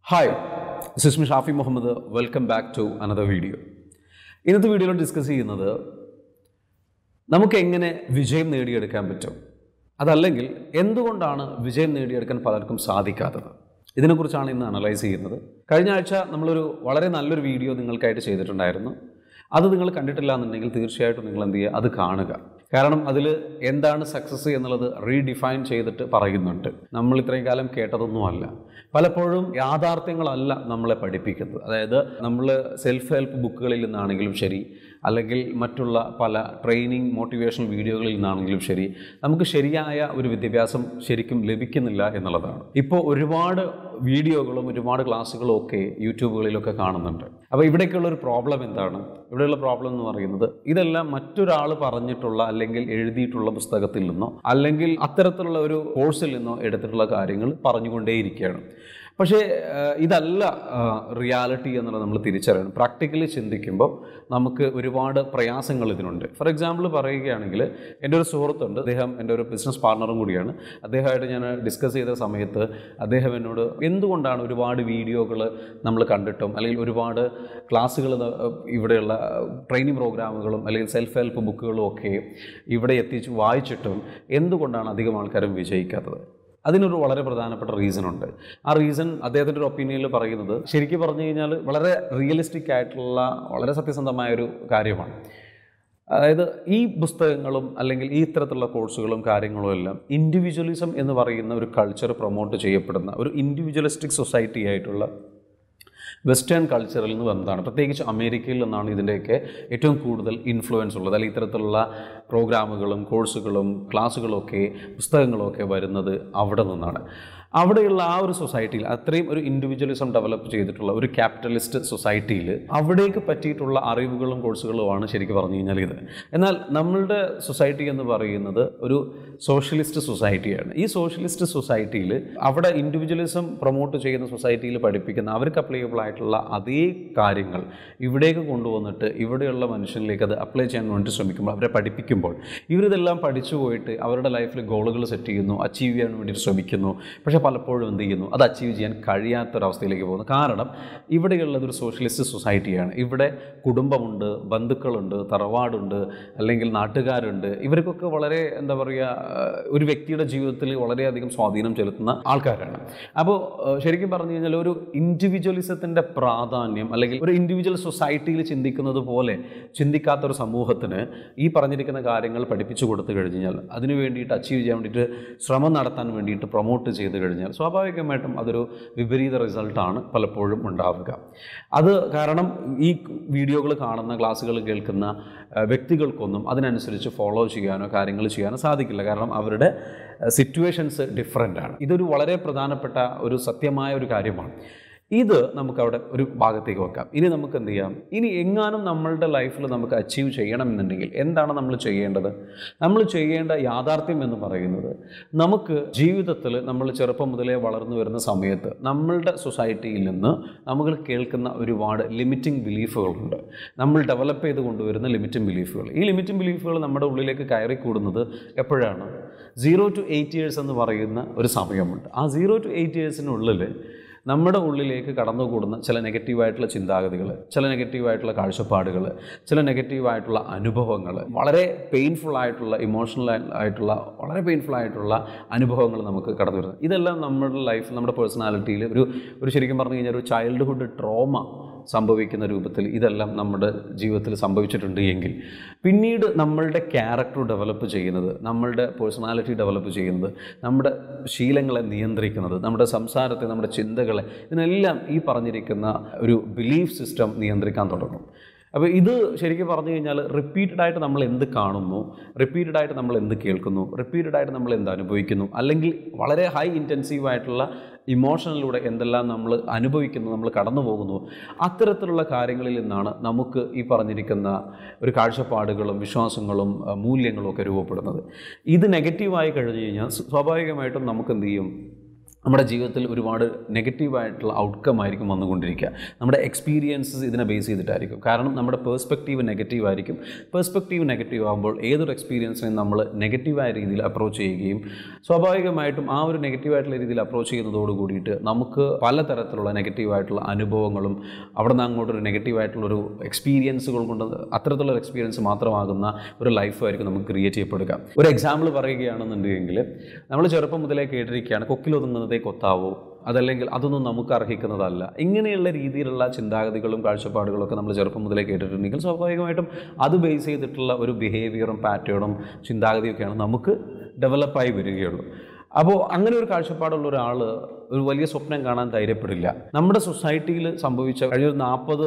hi Sismi Shafi Muhammad welcome back to another video ഇന്നത്തെ വീഡിയോയിൽ discuss ചെയ്യുന്നത് നമുക്ക് എങ്ങനെ വിജയം നേടിയെടുക്കാൻ പറ്റും അതല്ലെങ്കിൽ എന്തുകൊണ്ടാണ് വിജയം നേടിയെടുക്കാൻ പലർക്കും സാധിക്കാത്തത് ഇതിനെക്കുറിച്ചാണ് ഇന്ന് അനലൈസ് ചെയ്യുന്നത് കഴിഞ്ഞ ആഴ്ച നമ്മളൊരു വളരെ നല്ലൊരു വീഡിയോ നിങ്ങൾക്കായിട്ട് ചെയ്തിട്ടുണ്ടായിരുന്നു അത് നിങ്ങൾ കണ്ടിട്ടില്ല എന്നുണ്ടെങ്കിൽ തീർച്ചയായിട്ടും നിങ്ങൾ എന്ത് ചെയ്യുക അത് കാണുക കാരണം അതിൽ എന്താണ് സക്സസ് എന്നുള്ളത് റീഡിഫൈൻ ചെയ്തിട്ട് പറയുന്നുണ്ട് നമ്മൾ ഇത്രയും കാലം കേട്ടതൊന്നുമല്ല പലപ്പോഴും യാഥാർത്ഥ്യങ്ങളല്ല നമ്മളെ പഠിപ്പിക്കുന്നത് അതായത് നമ്മൾ സെൽഫ് ഹെൽപ്പ് ബുക്കുകളിൽ നിന്നാണെങ്കിലും ശരി അല്ലെങ്കിൽ മറ്റുള്ള പല ട്രെയിനിങ് മോട്ടിവേഷണൽ വീഡിയോകളിൽ നിന്നാണെങ്കിലും ശരി നമുക്ക് ശരിയായ ഒരു വിദ്യാഭ്യാസം ശരിക്കും ലഭിക്കുന്നില്ല എന്നുള്ളതാണ് ഇപ്പോൾ ഒരുപാട് വീഡിയോകളും ഒരുപാട് ക്ലാസ്സുകളും ഒക്കെ യൂട്യൂബുകളിലൊക്കെ കാണുന്നുണ്ട് അപ്പോൾ ഇവിടേക്കുള്ള ഒരു പ്രോബ്ലം എന്താണ് ഇവിടെയുള്ള പ്രോബ്ലം എന്ന് പറയുന്നത് ഇതെല്ലാം മറ്റൊരാൾ പറഞ്ഞിട്ടുള്ള അല്ലെങ്കിൽ എഴുതിയിട്ടുള്ള പുസ്തകത്തിൽ നിന്നോ അല്ലെങ്കിൽ അത്തരത്തിലുള്ള ഒരു കോഴ്സിൽ നിന്നോ എടുത്തിട്ടുള്ള കാര്യങ്ങൾ പറഞ്ഞുകൊണ്ടേയിരിക്കുകയാണ് പക്ഷേ ഏഹ്, ഇതല്ല റിയാലിറ്റി എന്നുള്ളത് നമ്മൾ തിരിച്ചറിയണം പ്രാക്ടിക്കലി ചിന്തിക്കുമ്പോൾ നമുക്ക് ഒരുപാട് പ്രയാസങ്ങൾ ഇതിനുണ്ട് ഫോർ എക്സാമ്പിൾ പറയുകയാണെങ്കിൽ എൻ്റെ ഒരു സുഹൃത്തുണ്ട് അദ്ദേഹം എൻ്റെ ഒരു ബിസിനസ് പാർട്ണറും കൂടിയാണ് അദ്ദേഹമായിട്ട് ഞാൻ ഡിസ്കസ് ചെയ്ത സമയത്ത് അദ്ദേഹം എന്നോട് എന്തുകൊണ്ടാണ് ഒരുപാട് വീഡിയോകൾ നമ്മൾ കണ്ടിട്ടും അല്ലെങ്കിൽ ഒരുപാട് ക്ലാസ്സുകൾ ഇവിടെയുള്ള ട്രെയിനിങ് പ്രോഗ്രാമുകളും അല്ലെങ്കിൽ സെൽഫ് ഹെൽപ്പ് ബുക്കുകളും ഒക്കെ ഇവിടെ എത്തിച്ച് വായിച്ചിട്ടും എന്തുകൊണ്ടാണ് അധികം ആൾക്കാരും വിജയിക്കാത്തത് അതിനൊരു വളരെ പ്രധാനപ്പെട്ട റീസൺ ഉണ്ട് ആ റീസൺ അദ്ദേഹത്തിൻ്റെ ഒരു ഒപ്പീനിയനിൽ പറയുന്നത് ശരിക്കും പറഞ്ഞു കഴിഞ്ഞാൽ വളരെ റിയലിസ്റ്റിക് ആയിട്ടുള്ള വളരെ സത്യസന്ധമായ ഒരു കാര്യമാണ് അതായത് ഈ പുസ്തകങ്ങളും അല്ലെങ്കിൽ ഈ ഇത്തരത്തിലുള്ള കോഴ്സുകളും കാര്യങ്ങളും എല്ലാം ഇൻഡിവിജ്വലിസം എന്ന് പറയുന്ന ഒരു കൾച്ചർ പ്രൊമോട്ട് ചെയ്യപ്പെടുന്ന ഒരു ഇൻഡിവിജ്വലിസ്റ്റിക് സൊസൈറ്റി ആയിട്ടുള്ള വെസ്റ്റേൺ കൾച്ചറിൽ നിന്ന് വന്നതാണ് പ്രത്യേകിച്ച് അമേരിക്കയിൽ നിന്നാണ് ഇതിൻ്റെയൊക്കെ ഏറ്റവും കൂടുതൽ ഇൻഫ്ലുവൻസ് ഉള്ളത് അല്ലെങ്കിൽ ഇത്തരത്തിലുള്ള പ്രോഗ്രാമുകളും കോഴ്സുകളും ക്ലാസ്സുകളും ഒക്കെ പുസ്തകങ്ങളും ഒക്കെ വരുന്നത് അവിടെ നിന്നാണ് അവിടെയുള്ള ആ ഒരു സൊസൈറ്റിയിൽ അത്രയും ഒരു ഇൻഡിവിജ്വലിസം ഡെവലപ്പ് ചെയ്തിട്ടുള്ള ഒരു ക്യാപിറ്റലിസ്റ്റ് സൊസൈറ്റിയിൽ അവിടേക്ക് പറ്റിയിട്ടുള്ള അറിവുകളും കോഴ്സുകളുമാണ് ശരിക്കും പറഞ്ഞു കഴിഞ്ഞാൽ ഇത് എന്നാൽ നമ്മളുടെ സൊസൈറ്റി എന്ന് പറയുന്നത് ഒരു സോഷ്യലിസ്റ്റ് സൊസൈറ്റിയാണ് ഈ സോഷ്യലിസ്റ്റ് സൊസൈറ്റിയിൽ അവിടെ ഇൻഡിവിജ്വലിസം പ്രൊമോട്ട് ചെയ്യുന്ന സൊസൈറ്റിയിൽ പഠിപ്പിക്കുന്ന അവർക്ക് അപ്ലൈബിൾ ആയിട്ടുള്ള അതേ കാര്യങ്ങൾ ഇവിടേക്ക് കൊണ്ടുവന്നിട്ട് ഇവിടെയുള്ള മനുഷ്യനിലേക്ക് അത് അപ്ലൈ ചെയ്യാൻ വേണ്ടി ശ്രമിക്കുമ്പോൾ അവരെ പഠിപ്പിക്കുമ്പോൾ ഇവരിതെല്ലാം പഠിച്ചു പോയിട്ട് അവരുടെ ലൈഫിൽ ഗോളുകൾ സെറ്റ് ചെയ്യുന്നു അച്ചീവ് ചെയ്യാൻ വേണ്ടി ശ്രമിക്കുന്നു പക്ഷേ പലപ്പോഴും എന്ത് ചെയ്യുന്നു അത് അച്ചീവ് ചെയ്യാൻ കഴിയാത്തൊരവസ്ഥയിലേക്ക് പോകുന്നു കാരണം ഇവിടെയുള്ളത് ഒരു സോഷ്യലിസ്റ്റ് സൊസൈറ്റിയാണ് ഇവിടെ കുടുംബമുണ്ട് ബന്ധുക്കളുണ്ട് തറവാടുണ്ട് അല്ലെങ്കിൽ നാട്ടുകാരുണ്ട് ഇവർക്കൊക്കെ വളരെ എന്താ പറയുക ഒരു വ്യക്തിയുടെ ജീവിതത്തിൽ വളരെയധികം സ്വാധീനം ചെലുത്തുന്ന ആൾക്കാരാണ് അപ്പോൾ ശരിക്കും പറഞ്ഞു കഴിഞ്ഞാൽ ഒരു ഇൻഡിവിജ്വലിസത്തിൻ്റെ പ്രാധാന്യം അല്ലെങ്കിൽ ഒരു ഇൻഡിവിജ്വൽ സൊസൈറ്റിയിൽ ചിന്തിക്കുന്നത് പോലെ ചിന്തിക്കാത്ത ഒരു സമൂഹത്തിന് ഈ പറഞ്ഞിരിക്കുന്ന കാര്യങ്ങൾ പഠിപ്പിച്ചു കൊടുത്തു കഴിഞ്ഞാൽ അതിനു വേണ്ടിയിട്ട് അച്ചീവ് ചെയ്യാൻ വേണ്ടിയിട്ട് ശ്രമം നടത്താൻ വേണ്ടിയിട്ട് പ്രൊമോട്ട് ചെയ്ത് കഴിഞ്ഞാൽ സ്വാഭാവികമായിട്ടും അതൊരു വിപരീത റിസൾട്ടാണ് പലപ്പോഴും ഉണ്ടാവുക അത് കാരണം ഈ വീഡിയോകൾ കാണുന്ന ക്ലാസ്സുകൾ കേൾക്കുന്ന ആ, വ്യക്തികൾക്കൊന്നും അതിനനുസരിച്ച് ഫോളോ ചെയ്യാനോ കാര്യങ്ങൾ ചെയ്യാനോ സാധിക്കില്ല കാരണം അവരുടെ സിറ്റുവേഷൻസ് ഡിഫറെൻ്റ് ആണ് ഇതൊരു വളരെ പ്രധാനപ്പെട്ട ഒരു സത്യമായ ഒരു കാര്യമാണ് ഇത് നമുക്കവിടെ ഒരു ഭാഗത്തേക്ക് വെക്കാം ഇനി നമുക്ക് എന്ത് ചെയ്യാം ഇനി എങ്ങാനും നമ്മളുടെ ലൈഫിൽ നമുക്ക് അച്ചീവ് ചെയ്യണമെന്നുണ്ടെങ്കിൽ എന്താണ് നമ്മൾ ചെയ്യേണ്ടത് നമ്മൾ ചെയ്യേണ്ട യാഥാർത്ഥ്യം എന്ന് പറയുന്നത് നമുക്ക് ജീവിതത്തിൽ നമ്മൾ ചെറുപ്പം മുതലേ വളർന്നു വരുന്ന സമയത്ത് നമ്മളുടെ സൊസൈറ്റിയിൽ നിന്ന് നമ്മൾ കേൾക്കുന്ന ഒരുപാട് ലിമിറ്റിംഗ് ബിലീഫുകളുണ്ട് നമ്മൾ ഡെവലപ്പ് ചെയ്ത് കൊണ്ടുവരുന്ന ലിമിറ്റിംഗ് ബിലീഫുകൾ ഈ ലിമിറ്റിംഗ് ബിലീഫുകൾ നമ്മുടെ ഉള്ളിലേക്ക് കയറി കൂടുന്നത് എപ്പോഴാണ് സീറോ ടു എയ്റ്റ് ഇയേഴ്സ് എന്ന് പറയുന്ന ഒരു സമയമുണ്ട് ആ സീറോ ടു എയ്റ്റ് ഇയേഴ്സിനുള്ളിൽ നമ്മുടെ ഉള്ളിലേക്ക് കടന്നുകൂടുന്ന ചില നെഗറ്റീവായിട്ടുള്ള ചിന്താഗതികൾ ചില നെഗറ്റീവായിട്ടുള്ള കാഴ്ചപ്പാടുകൾ ചില നെഗറ്റീവായിട്ടുള്ള അനുഭവങ്ങൾ വളരെ പെയിൻഫുൾ ആയിട്ടുള്ള ഇമോഷണൽ ആയിട്ടുള്ള വളരെ പെയിൻഫുൾ ആയിട്ടുള്ള അനുഭവങ്ങൾ നമുക്ക് കടന്നു വരുന്നത് ഇതെല്ലാം നമ്മുടെ ലൈഫിൽ നമ്മുടെ പേഴ്സണാലിറ്റിയിൽ ഒരു ഒരു ശരിക്കും പറഞ്ഞു കഴിഞ്ഞാൽ ഒരു ചൈൽഡ്ഹുഡ് ട്രോമ സംഭവിക്കുന്ന രൂപത്തിൽ ഇതെല്ലാം നമ്മുടെ ജീവിതത്തിൽ സംഭവിച്ചിട്ടുണ്ട് എങ്കിൽ പിന്നീട് നമ്മളുടെ ക്യാരക്ടർ ഡെവലപ്പ് ചെയ്യുന്നത് നമ്മളുടെ പേഴ്സണാലിറ്റി ഡെവലപ്പ് ചെയ്യുന്നത് നമ്മുടെ ശീലങ്ങളെ നിയന്ത്രിക്കുന്നത് നമ്മുടെ സംസാരത്തെ നമ്മുടെ ചിന്തകളെ ഇതിനെല്ലാം ഈ പറഞ്ഞിരിക്കുന്ന ഒരു ബിലീഫ് സിസ്റ്റം നിയന്ത്രിക്കാൻ തുടങ്ങും അപ്പോൾ ഇത് ശരിക്കും പറഞ്ഞു കഴിഞ്ഞാൽ റിപ്പീറ്റഡ് ആയിട്ട് നമ്മൾ എന്ത് കാണുന്നു റിപ്പീറ്റഡ് ആയിട്ട് നമ്മൾ എന്ത് കേൾക്കുന്നു റിപ്പീറ്റഡ് ആയിട്ട് നമ്മൾ എന്ത് അനുഭവിക്കുന്നു അല്ലെങ്കിൽ വളരെ ഹൈ ഇൻറ്റൻസീവ് ആയിട്ടുള്ള ഇമോഷനിലൂടെ എന്തെല്ലാം നമ്മൾ അനുഭവിക്കുന്നു നമ്മൾ കടന്നു പോകുന്നു അത്തരത്തിലുള്ള കാര്യങ്ങളിൽ നിന്നാണ് നമുക്ക് ഈ പറഞ്ഞിരിക്കുന്ന ഒരു കാഴ്ചപ്പാടുകളും വിശ്വാസങ്ങളും അഹ് മൂല്യങ്ങളും ഒക്കെ രൂപപ്പെടുന്നത് ഇത് നെഗറ്റീവായി കഴിഞ്ഞു കഴിഞ്ഞാൽ സ്വാഭാവികമായിട്ടും നമുക്ക് എന്ത് ചെയ്യും നമ്മുടെ ജീവിതത്തിൽ ഒരുപാട് നെഗറ്റീവായിട്ടുള്ള ഔട്ട്കം ആയിരിക്കും വന്നുകൊണ്ടിരിക്കുക നമ്മുടെ എക്സ്പീരിയൻസസ് ഇതിനെ ബേസ് ചെയ്തിട്ടായിരിക്കും കാരണം നമ്മുടെ പേഴ്സ്പെക്റ്റീവ് നെഗറ്റീവ് ആയിരിക്കും പേഴ്സ്പെക്റ്റീവ് നെഗറ്റീവ് ആകുമ്പോൾ ഏതൊരു എക്സ്പീരിയൻസിനെയും നമ്മൾ നെഗറ്റീവായ രീതിയിൽ അപ്രോച്ച് ചെയ്യുകയും സ്വാഭാവികമായിട്ടും ആ ഒരു നെഗറ്റീവായിട്ടുള്ള രീതിയിൽ അപ്രോച്ച് ചെയ്യുന്നതോട് കൂടിയിട്ട് നമുക്ക് പലതരത്തിലുള്ള നെഗറ്റീവായിട്ടുള്ള അനുഭവങ്ങളും അവിടെ നിന്ന് അങ്ങോട്ടൊരു നെഗറ്റീവായിട്ടുള്ളൊരു എക്സ്പീരിയൻസുകൾ കൊണ്ട് അത്തരത്തിലുള്ള എക്സ്പീരിയൻസ് മാത്രമാകുന്ന ഒരു ലൈഫായിരിക്കും നമുക്ക് ക്രിയേറ്റ് ചെയ്യപ്പെടുക ഒരു എക്സാമ്പിൾ പറയുകയാണെന്നുണ്ടെങ്കിൽ നമ്മൾ ചെറുപ്പം മുതലേ കേട്ടിരിക്കുകയാണ് കൊക്കിലൊതുങ്ങുന്നതേ കൊത്താവൂ അതല്ലെങ്കിൽ അതൊന്നും നമുക്ക് അർഹിക്കുന്നതല്ല ഇങ്ങനെയുള്ള രീതിയിലുള്ള ചിന്താഗതികളും കാഴ്ചപ്പാടുകളും ഒക്കെ നമ്മൾ ചെറുപ്പം മുതലേ കേട്ടിട്ടുണ്ടെങ്കിൽ സ്വാഭാവികമായിട്ടും അത് ബേസ് ചെയ്തിട്ടുള്ള ഒരു ബിഹേവിയറും പാറ്റേണും ചിന്താഗതിയൊക്കെയാണ് നമുക്ക് ഡെവലപ്പായി വരികയുള്ളൂ അപ്പോൾ അങ്ങനെ ഒരു കാഴ്ചപ്പാടുള്ള ഒരാൾ ഒരു വലിയ സ്വപ്നം കാണാൻ ധൈര്യപ്പെടില്ല നമ്മുടെ സൊസൈറ്റിയിൽ സംഭവിച്ച കഴിഞ്ഞ ഒരു നാൽപ്പത്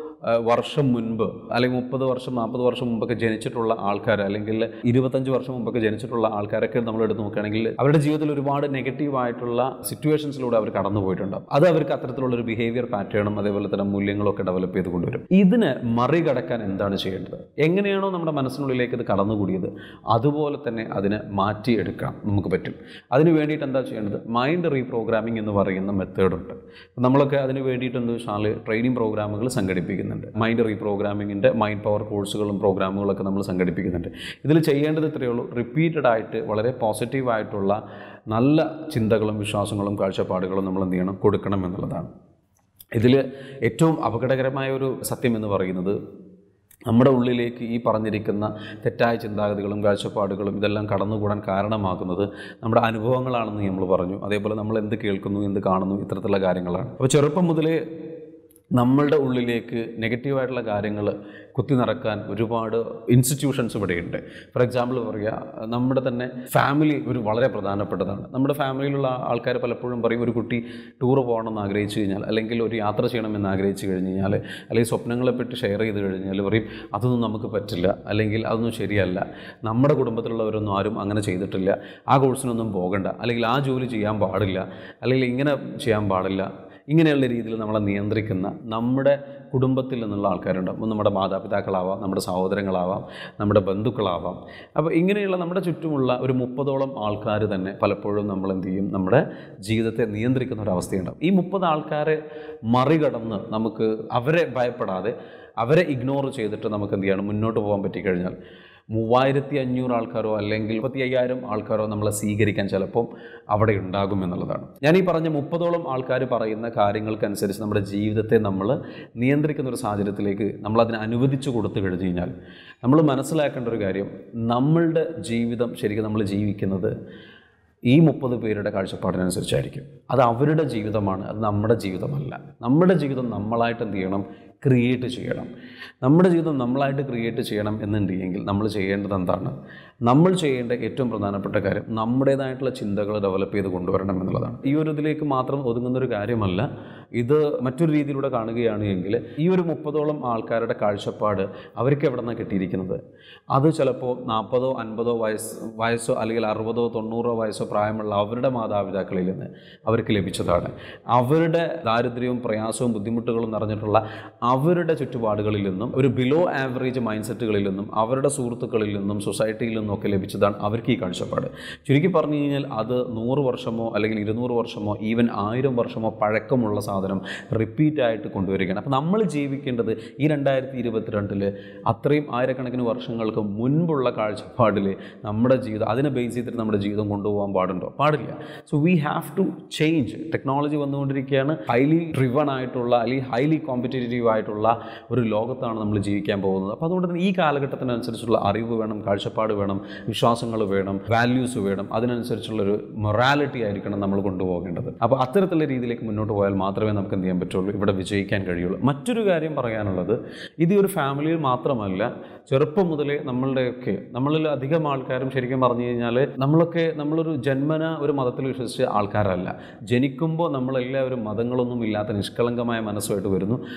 വർഷം മുൻപ് അല്ലെങ്കിൽ മുപ്പത് വർഷം നാൽപ്പത് വർഷം മുമ്പൊക്കെ ജനിച്ചിട്ടുള്ള ആൾക്കാർ അല്ലെങ്കിൽ ഇരുപത്തഞ്ച് വർഷം മുമ്പൊക്കെ ജനിച്ചിട്ടുള്ള ആൾക്കാരൊക്കെ നമ്മൾ എടുത്ത് നോക്കുകയാണെങ്കിൽ അവരുടെ ജീവിതത്തിൽ ഒരുപാട് നെഗറ്റീവായിട്ടുള്ള സിറ്റുവേഷൻസിലൂടെ അവർ കടന്നു പോയിട്ടുണ്ടാവും അത് അവർക്ക് അത്തരത്തിലുള്ള ഒരു ബിഹേവിയർ പാറ്റേണും അതേപോലെ തന്നെ മൂല്യങ്ങളും ഒക്കെ ഡെവലപ്പ് ചെയ്ത് കൊണ്ടുവരും ഇതിന് മറികടക്കാൻ എന്താണ് ചെയ്യേണ്ടത് എങ്ങനെയാണോ നമ്മുടെ മനസ്സിനുള്ളിലേക്ക് ഇത് കടന്നുകൂടിയത് അതുപോലെ തന്നെ അതിനെ മാറ്റിയെടുക്കാം നമുക്ക് പറ്റും അതിന് വേണ്ടിയിട്ട് എന്താ ചെയ്യേണ്ടത് മൈൻഡ് റീപ്രോഗ്രാമിംഗ് എന്ന് പറയുന്ന മെത്തേഡുണ്ട് നമ്മളൊക്കെ അതിന് വേണ്ടിയിട്ട് എന്താ വെച്ചാൽ ട്രെയിനിങ് പ്രോഗ്രാമുകൾ സംഘടിപ്പിക്കുന്നുണ്ട് മൈൻഡ് റീപ്രോഗ്രാമിങ്ങിൻ്റെ മൈൻഡ് പവർ കോഴ്സുകളും പ്രോഗ്രാമുകളൊക്കെ നമ്മൾ സംഘടിപ്പിക്കുന്നുണ്ട് ഇതിൽ ചെയ്യേണ്ടത് ഇത്രയേ ഉള്ളൂ റിപ്പീറ്റഡ് ആയിട്ട് വളരെ പോസിറ്റീവായിട്ടുള്ള നല്ല ചിന്തകളും വിശ്വാസങ്ങളും കാഴ്ചപ്പാടുകളും നമ്മൾ എന്ത് ചെയ്യണം കൊടുക്കണം എന്നുള്ളതാണ് ഇതിൽ ഏറ്റവും അപകടകരമായ ഒരു സത്യം എന്ന് പറയുന്നത് നമ്മുടെ ഉള്ളിലേക്ക് ഈ പറഞ്ഞിരിക്കുന്ന തെറ്റായ ചിന്താഗതികളും കാഴ്ചപ്പാടുകളും ഇതെല്ലാം കടന്നുകൂടാൻ കാരണമാകുന്നത് നമ്മുടെ അനുഭവങ്ങളാണെന്ന് നമ്മൾ പറഞ്ഞു അതേപോലെ നമ്മൾ എന്ത് കേൾക്കുന്നു എന്ത് കാണുന്നു ഇത്തരത്തിലുള്ള കാര്യങ്ങളാണ് അപ്പോൾ ചെറുപ്പം മുതലേ നമ്മളുടെ ഉള്ളിലേക്ക് നെഗറ്റീവായിട്ടുള്ള കാര്യങ്ങൾ കുത്തി നിറക്കാൻ ഒരുപാട് ഇൻസ്റ്റിറ്റ്യൂഷൻസ് ഇവിടെയുണ്ട് ഫോർ എക്സാമ്പിൾ പറയുക നമ്മുടെ തന്നെ ഫാമിലി ഒരു വളരെ പ്രധാനപ്പെട്ടതാണ് നമ്മുടെ ഫാമിലിയിലുള്ള ആൾക്കാർ പലപ്പോഴും പറയും ഒരു കുട്ടി ടൂർ പോകണമെന്ന് ആഗ്രഹിച്ചു കഴിഞ്ഞാൽ അല്ലെങ്കിൽ ഒരു യാത്ര ചെയ്യണമെന്ന് ആഗ്രഹിച്ചു കഴിഞ്ഞ് കഴിഞ്ഞാൽ അല്ലെങ്കിൽ സ്വപ്നങ്ങളെപ്പറ്റി ഷെയർ ചെയ്ത് കഴിഞ്ഞാൽ പറയും അതൊന്നും നമുക്ക് പറ്റില്ല അല്ലെങ്കിൽ അതൊന്നും ശരിയല്ല നമ്മുടെ കുടുംബത്തിലുള്ളവരൊന്നും ആരും അങ്ങനെ ചെയ്തിട്ടില്ല ആ കോഴ്സിനൊന്നും പോകണ്ട അല്ലെങ്കിൽ ആ ജോലി ചെയ്യാൻ പാടില്ല അല്ലെങ്കിൽ ഇങ്ങനെ ചെയ്യാൻ പാടില്ല ഇങ്ങനെയുള്ള രീതിയിൽ നമ്മളെ നിയന്ത്രിക്കുന്ന നമ്മുടെ കുടുംബത്തിൽ നിന്നുള്ള ആൾക്കാരുണ്ടാവും ഒന്ന് നമ്മുടെ മാതാപിതാക്കളാവാം നമ്മുടെ സഹോദരങ്ങളാവാം നമ്മുടെ ബന്ധുക്കളാവാം അപ്പോൾ ഇങ്ങനെയുള്ള നമ്മുടെ ചുറ്റുമുള്ള ഒരു മുപ്പതോളം ആൾക്കാർ തന്നെ പലപ്പോഴും നമ്മൾ എന്ത് ചെയ്യും നമ്മുടെ ജീവിതത്തെ നിയന്ത്രിക്കുന്ന ഒരു അവസ്ഥയുണ്ടാവും ഈ മുപ്പത് ആൾക്കാരെ മറികടന്ന് നമുക്ക് അവരെ ഭയപ്പെടാതെ അവരെ ഇഗ്നോർ ചെയ്തിട്ട് നമുക്ക് എന്ത് ചെയ്യണം മുന്നോട്ട് പോകാൻ പറ്റിക്കഴിഞ്ഞാൽ മൂവായിരത്തി അഞ്ഞൂറ് ആൾക്കാരോ അല്ലെങ്കിൽ മുപ്പത്തി അയ്യായിരം ആൾക്കാരോ നമ്മളെ സ്വീകരിക്കാൻ ചിലപ്പം അവിടെ ഉണ്ടാകും എന്നുള്ളതാണ് ഞാൻ ഈ പറഞ്ഞ മുപ്പതോളം ആൾക്കാർ പറയുന്ന കാര്യങ്ങൾക്കനുസരിച്ച് നമ്മുടെ ജീവിതത്തെ നമ്മൾ നിയന്ത്രിക്കുന്ന ഒരു സാഹചര്യത്തിലേക്ക് നമ്മൾ അതിനെ അനുവദിച്ചു കൊടുത്തു കഴിഞ്ഞു കഴിഞ്ഞാൽ നമ്മൾ മനസ്സിലാക്കേണ്ട ഒരു കാര്യം നമ്മളുടെ ജീവിതം ശരിക്കും നമ്മൾ ജീവിക്കുന്നത് ഈ മുപ്പത് പേരുടെ കാഴ്ചപ്പാടിനനുസരിച്ചായിരിക്കും അത് അവരുടെ ജീവിതമാണ് അത് നമ്മുടെ ജീവിതമല്ല നമ്മുടെ ജീവിതം നമ്മളായിട്ട് എന്ത് ചെയ്യണം ക്രിയേറ്റ് ചെയ്യണം നമ്മുടെ ജീവിതം നമ്മളായിട്ട് ക്രിയേറ്റ് ചെയ്യണം എന്നുണ്ടെങ്കിൽ നമ്മൾ ചെയ്യേണ്ടത് എന്താണ് നമ്മൾ ചെയ്യേണ്ട ഏറ്റവും പ്രധാനപ്പെട്ട കാര്യം നമ്മുടേതായിട്ടുള്ള ചിന്തകൾ ഡെവലപ്പ് ചെയ്ത് കൊണ്ടുവരണം എന്നുള്ളതാണ് ഈ ഒരു ഇതിലേക്ക് മാത്രം ഒതുങ്ങുന്ന ഒരു കാര്യമല്ല ഇത് മറ്റൊരു രീതിയിലൂടെ കാണുകയാണ് എങ്കിൽ ഈ ഒരു മുപ്പതോളം ആൾക്കാരുടെ കാഴ്ചപ്പാട് അവർക്ക് എവിടെ നിന്നാണ് കിട്ടിയിരിക്കുന്നത് അത് ചിലപ്പോൾ നാൽപ്പതോ അൻപതോ വയസ്സ് വയസ്സോ അല്ലെങ്കിൽ അറുപതോ തൊണ്ണൂറോ വയസ്സോ പ്രായമുള്ള അവരുടെ മാതാപിതാക്കളിൽ നിന്ന് അവർക്ക് ലഭിച്ചതാണ് അവരുടെ ദാരിദ്ര്യവും പ്രയാസവും ബുദ്ധിമുട്ടുകളും നിറഞ്ഞിട്ടുള്ള അവരുടെ ചുറ്റുപാടുകളിൽ നിന്നും ഒരു ബിലോ ആവറേജ് മൈൻഡ് സെറ്റുകളിൽ നിന്നും അവരുടെ സുഹൃത്തുക്കളിൽ നിന്നും സൊസൈറ്റിയിൽ നിന്നും ഒക്കെ ലഭിച്ചതാണ് അവർക്ക് ഈ കാഴ്ചപ്പാട് ചുരുക്കി പറഞ്ഞു കഴിഞ്ഞാൽ അത് നൂറ് വർഷമോ അല്ലെങ്കിൽ ഇരുന്നൂറ് വർഷമോ ഈവൻ ആയിരം വർഷമോ പഴക്കമുള്ള സാധനം റിപ്പീറ്റായിട്ട് കൊണ്ടുവരികയാണ് അപ്പോൾ നമ്മൾ ജീവിക്കേണ്ടത് ഈ രണ്ടായിരത്തി ഇരുപത്തിരണ്ടിൽ അത്രയും ആയിരക്കണക്കിന് വർഷങ്ങൾക്ക് മുൻപുള്ള കാഴ്ചപ്പാടിൽ നമ്മുടെ ജീവിതം അതിനെ ബേസ് ചെയ്തിട്ട് നമ്മുടെ ജീവിതം കൊണ്ടുപോകാൻ പാടുണ്ടോ പാടില്ല so we have to change technology വന്നുകൊണ്ടിരിക്കുകയാണ് ഹൈലി ഡ്രിവൺ ആയിട്ടുള്ള അല്ലെങ്കിൽ ഹൈലി കോമ്പറ്റേറ്റീവ് ആയിട്ടുള്ള ഒരു ലോകത്താണ് നമ്മൾ ജീവിക്കാൻ പോകുന്നത് അപ്പോൾ അതുകൊണ്ട് തന്നെ ഈ കാലഘട്ടത്തിനനുസരിച്ചുള്ള അറിവ് വേണം കാഴ്ചപ്പാട് വേണം വിശ്വാസങ്ങൾ വേണം വാല്യൂസ് വേണം അതിനനുസരിച്ചുള്ളൊരു മൊറാലിറ്റി ആയിരിക്കണം നമ്മൾ കൊണ്ടുപോകേണ്ടത് അപ്പോൾ അത്തരത്തിലുള്ള രീതിയിലേക്ക് മുന്നോട്ട് പോയാൽ മാത്രമേ നമുക്ക് എന്ത് ചെയ്യാൻ പറ്റുള്ളൂ ഇവിടെ വിജയിക്കാൻ കഴിയുള്ളൂ മറ്റൊരു കാര്യം പറയാനുള്ളത് ഇത് ഈ ഒരു ഫാമിലിയിൽ മാത്രമല്ല ചെറുപ്പം മുതലേ നമ്മളുടെയൊക്കെ നമ്മളിൽ അധികം ആൾക്കാരും ശരിക്കും പറഞ്ഞു കഴിഞ്ഞാൽ നമ്മളൊക്കെ നമ്മളൊരു ജന്മന ഒരു മതത്തിൽ വിശ്വസിച്ച ആൾക്കാരല്ല ജനിക്കുമ്പോൾ നമ്മളെല്ലാവരും മതങ്ങളൊന്നും ഇല്ലാത്ത നിഷ്കളങ്കമായ മനസ്സുമായിട്ട് വരുന്നു എന്നിട്ട്